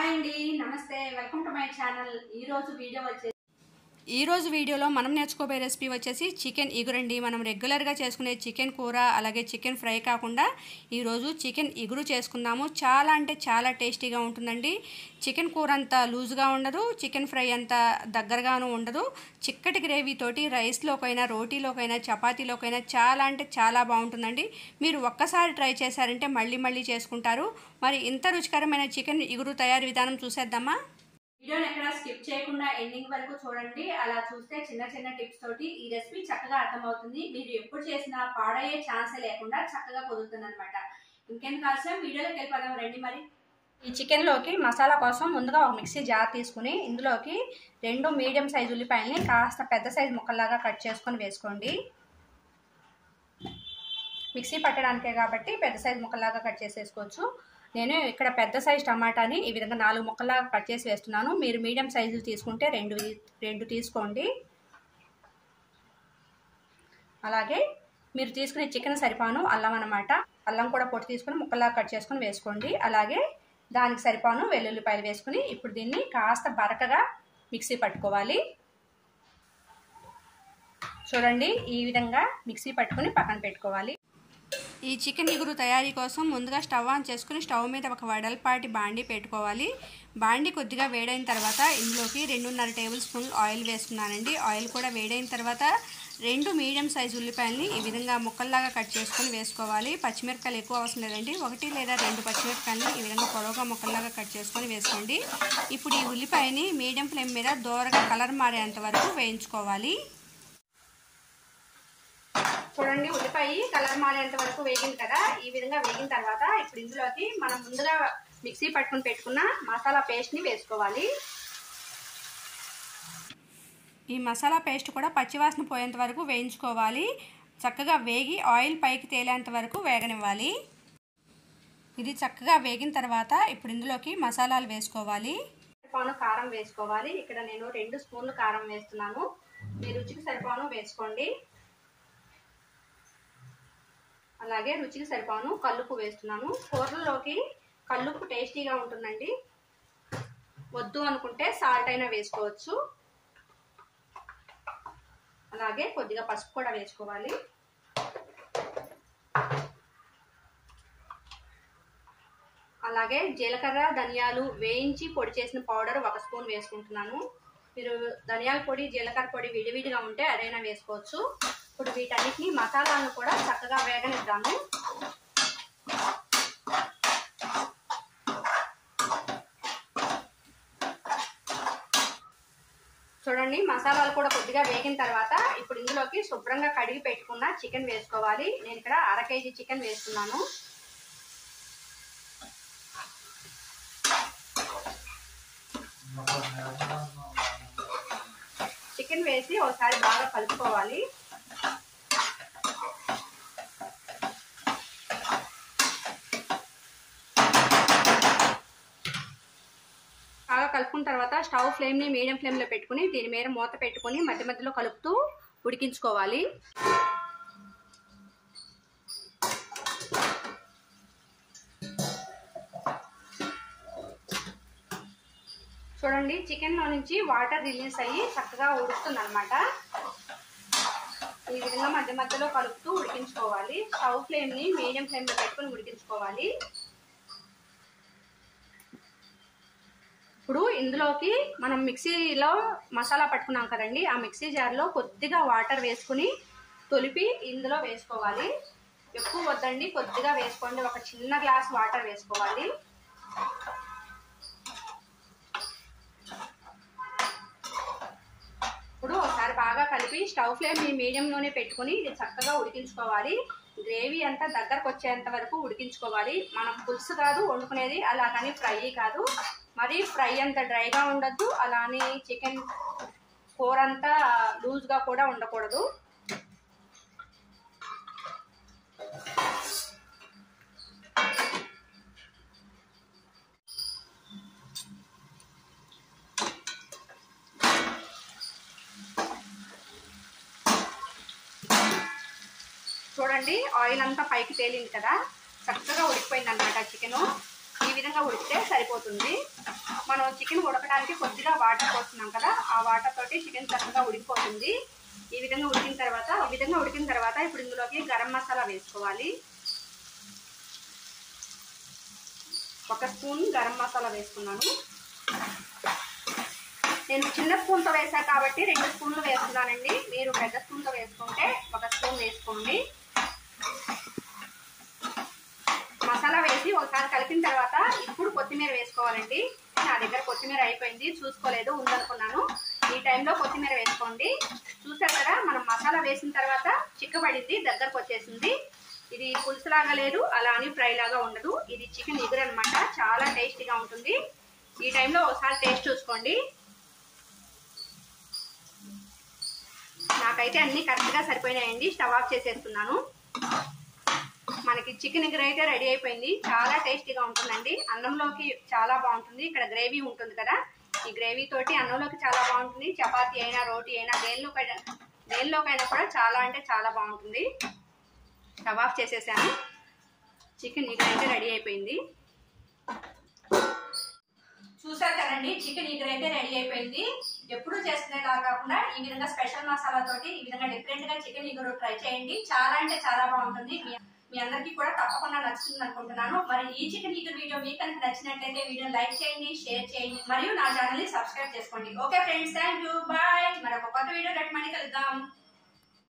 hi అండి నమస్తే welcome to my channel ఈ రోజు వీడియో వచ్చేసి ఈ రోజు వీడియోలో మనం నేర్చుకోబోయే రెసిపీ వచ్చేసి చికెన్ ఇగురండి మనం రెగ్యులర్గా చేసుకునే చికెన్ కూర అలాగే చికెన్ ఫ్రై కాకుండా ఈరోజు చికెన్ ఇగురు చేసుకుందాము చాలా అంటే చాలా టేస్టీగా ఉంటుందండి చికెన్ కూర అంత లూజ్గా ఉండదు చికెన్ ఫ్రై అంత దగ్గరగాను ఉండదు చిక్కటి గ్రేవీతోటి రైస్లోకైనా రోటీలోకైనా చపాతీలోకైనా చాలా అంటే చాలా బాగుంటుందండి మీరు ఒక్కసారి ట్రై చేశారంటే మళ్ళీ మళ్ళీ చేసుకుంటారు మరి ఇంత రుచికరమైన చికెన్ ఇగురు తయారీ విధానం చూసేద్దామా వీడియోని ఎక్కడ స్కిప్ చేయకుండా ఎండింగ్ వరకు చూడండి అలా చూస్తే చిన్న చిన్న టిప్స్ తోటి ఈ రెసిపీ చక్కగా అర్థమవుతుంది మీరు ఎప్పుడు చేసినా పాడయ్యే ఛాన్స్ లేకుండా చక్కగా కుదురుతుంది అనమాట ఇంకెందుకు కాల్సిన వీడియోలోకి వెళ్ళిపోదాం రండి మరి ఈ చికెన్లోకి మసాలా కోసం ముందుగా ఒక మిక్సీ జార్ తీసుకుని ఇందులోకి రెండు మీడియం సైజు ఉల్లిపాయల్ని కాస్త పెద్ద సైజు ముక్కల్లాగా కట్ చేసుకొని వేసుకోండి మిక్సీ పట్టడానికే కాబట్టి పెద్ద సైజు ముక్కల్లాగా కట్ చేసేసుకోవచ్చు నేను ఇక్కడ పెద్ద సైజు టమాటాని ఈ విధంగా నాలుగు ముక్కల్లాగా కట్ చేసి వేస్తున్నాను మీరు మీడియం సైజు తీసుకుంటే రెండు రెండు తీసుకోండి అలాగే మీరు తీసుకునే చికెన్ సరిపాను అల్లం అనమాట అల్లం కూడా పొట్టు తీసుకుని ముక్కల్లాగా కట్ చేసుకుని వేసుకోండి అలాగే దానికి సరిపాను వెల్లుల్లిపాయలు వేసుకుని ఇప్పుడు దీన్ని కాస్త బరకగా మిక్సీ పట్టుకోవాలి చూడండి ఈ విధంగా మిక్సీ పట్టుకుని పక్కన పెట్టుకోవాలి ఈ చికెన్ ఇగురు తయారీ కోసం ముందుగా స్టవ్ ఆన్ చేసుకుని స్టవ్ మీద ఒక వడల్పాటి బాండి పెట్టుకోవాలి బాండి కొద్దిగా వేడైన తర్వాత ఇందులోకి రెండున్నర టేబుల్ స్పూన్లు ఆయిల్ వేస్తున్నానండి ఆయిల్ కూడా వేడైన తర్వాత రెండు మీడియం సైజు ఉల్లిపాయలని ఈ విధంగా ముక్కల్లాగా కట్ చేసుకొని వేసుకోవాలి పచ్చిమిరపకాయలు ఎక్కువ అవసరం లేదండి ఒకటి లేదా రెండు పచ్చిమిరపకాయలని ఈ విధంగా పొడవుగా ముక్కల్లాగా కట్ చేసుకొని వేసుకోండి ఇప్పుడు ఈ ఉల్లిపాయని మీడియం ఫ్లేమ్ మీద దోరగా కలర్ మారేంత వరకు వేయించుకోవాలి చూడండి ఉల్లిపాయ కలర్ మారేంత వరకు వేగింది కదా ఈ విధంగా వేగిన తర్వాత ఇప్పుడు ఇందులోకి మనం ముందుగా మిక్సీ పట్టుకుని పెట్టుకున్న మసాలా పేస్ట్ని వేసుకోవాలి ఈ మసాలా పేస్ట్ కూడా పచ్చివాసన పోయేంత వరకు వేయించుకోవాలి చక్కగా వేగి ఆయిల్ పైకి తేలేంత వరకు వేగనివ్వాలి ఇది చక్కగా వేగిన తర్వాత ఇప్పుడు ఇందులోకి మసాలాలు వేసుకోవాలి సరిపాను కారం వేసుకోవాలి ఇక్కడ నేను రెండు స్పూన్లు కారం వేస్తున్నాను మీ రుచికి సరిపాను వేసుకోండి అలాగే రుచికి సరిపాను కల్లుపు వేస్తున్నాను కూరల్లోకి కల్లుపు టేస్టీగా ఉంటుందండి వద్దు అనుకుంటే సాల్ట్ అయినా వేసుకోవచ్చు అలాగే కొద్దిగా పసుపు కూడా వేసుకోవాలి అలాగే జీలకర్ర ధనియాలు వేయించి పొడి చేసిన పౌడర్ ఒక స్పూన్ వేసుకుంటున్నాను మీరు ధనియాల పొడి జీలకర్ర పొడి విడివిడిగా ఉంటే అదైనా వేసుకోవచ్చు ఇప్పుడు వీటన్నిటిని మసాలాలను కూడా చక్కగా వేగనిద్దాము చూడండి మసాలాలు కూడా కొద్దిగా వేగిన తర్వాత ఇప్పుడు ఇందులోకి శుభ్రంగా కడిగి పెట్టుకున్న చికెన్ వేసుకోవాలి నేను ఇక్కడ అర కేజీ చికెన్ వేస్తున్నాను చికెన్ వేసి ఒకసారి బాగా కలుపుకోవాలి బాగా కలుపుకున్న తర్వాత స్టవ్ ఫ్లేమ్ని మీడియం ఫ్లేమ్లో పెట్టుకుని దీని మీద మూత పెట్టుకుని మధ్య మధ్యలో కలుపుతూ ఉడికించుకోవాలి చూడండి చికెన్లో నుంచి వాటర్ రిలీజ్ అయ్యి చక్కగా ఉడుకుతుంది అనమాట ఈ విధంగా మధ్య మధ్యలో కలుపుతూ ఉడికించుకోవాలి స్టవ్ ఫ్లేమ్ని మీడియం ఫ్లేమ్లో పెట్టుకుని ఉడికించుకోవాలి ఇప్పుడు ఇందులోకి మనం మిక్సీలో మసాలా పట్టుకున్నాం కదండి ఆ మిక్సీ జార్లో కొద్దిగా వాటర్ వేసుకుని తొలిపి ఇందులో వేసుకోవాలి ఎక్కువ వద్దండి కొద్దిగా వేసుకోండి ఒక చిన్న గ్లాస్ వాటర్ వేసుకోవాలి ఇప్పుడు ఒకసారి బాగా కలిపి స్టవ్ ఫ్లేమ్ మీడియంలోనే పెట్టుకుని ఇది చక్కగా ఉడికించుకోవాలి గ్రేవీ అంతా దగ్గరకు వచ్చేంత వరకు ఉడికించుకోవాలి మనం పులుసు కాదు వండుకునేది అలాగని ఫ్రై కాదు మరి ఫ్రై అంత డ్రైగా ఉండద్దు అలానే చికెన్ కూర అంతా లూజ్గా కూడా ఉండకూడదు చూడండి ఆయిల్ అంతా పైకి తేలింది కదా చక్కగా ఉడికిపోయింది అనమాట చికెన్ ఈ విధంగా ఉడికితే సరిపోతుంది మనం చికెన్ ఉడకడానికి కొద్దిగా వాటర్ పోస్తున్నాం కదా ఆ వాటర్ తోటి చికెన్ చక్కగా ఉడికిపోతుంది ఈ విధంగా ఉడికిన తర్వాత ఈ విధంగా ఉడికిన తర్వాత ఇప్పుడు ఇందులోకి గరం మసాలా వేసుకోవాలి ఒక స్పూన్ గరం మసాలా వేసుకున్నాను నేను చిన్న స్పూన్తో వేసా కాబట్టి రెండు స్పూన్లు వేస్తున్నానండి మీరు పెద్ద స్పూన్తో వేసుకుంటే ఒక స్పూన్ వేసుకోండి మసాలా వేసి ఒకసారి కలిపిన తర్వాత ఇప్పుడు కొత్తిమీర వేసుకోవాలండి నా దగ్గర కొత్తిమీర అయిపోయింది చూసుకోలేదు ఉందనుకున్నాను ఈ టైంలో కొత్తిమీర వేసుకోండి చూసారు కదా మనం మసాలా వేసిన తర్వాత చిక్కబడింది దగ్గరకు వచ్చేసింది ఇది పులుసులాగా లేదు అలా అని ఫ్రై లాగా ఉండదు ఇది చికెన్ ఎగురు అనమాట చాలా టేస్టీగా ఉంటుంది ఈ టైంలో ఒకసారి టేస్ట్ చూసుకోండి నాకైతే అన్ని కరెక్ట్గా సరిపోయినాయండి స్టవ్ ఆఫ్ చేసేస్తున్నాను మనకి చికెన్ ఎగురు అయితే రెడీ అయిపోయింది చాలా టేస్టీగా ఉంటుందండి అన్నంలోకి చాలా బాగుంటుంది ఇక్కడ గ్రేవీ ఉంటుంది కదా ఈ గ్రేవీ తోటి అన్నంలోకి చాలా బాగుంటుంది చపాతీ అయినా రోటీ అయినా దేనిలోకైనా దేనిలోకైనా కూడా చాలా అంటే చాలా బాగుంటుంది స్టవ్ ఆఫ్ చేసేసాను చికెన్ ఎగురు అయితే రెడీ అయిపోయింది చూసారు కదండి చికెన్ ఈగర్ అయితే రెడీ అయిపోయింది ఎప్పుడు చేసుకునేలా కాకుండా ఈ విధంగా స్పెషల్ మసాలా తోటి ఈ విధంగా డిఫరెంట్ గా చికెన్ ఈగరు ట్రై చేయండి చాలా అంటే చాలా బాగుంటుంది మీ మీ అందరికీ కూడా తప్పకుండా నచ్చుతుంది అనుకుంటున్నాను మరి ఈ చికెన్ ఈగర్ వీడియో మీకు కనుక నచ్చినట్లయితే వీడియో లైక్ చేయండి షేర్ చేయండి మరియు నా ఛానల్ ని సబ్స్క్రైబ్ చేసుకోండి okay friends thank you bye మరొక కొత్త వీడియో మళ్ళీ కలుద్దాం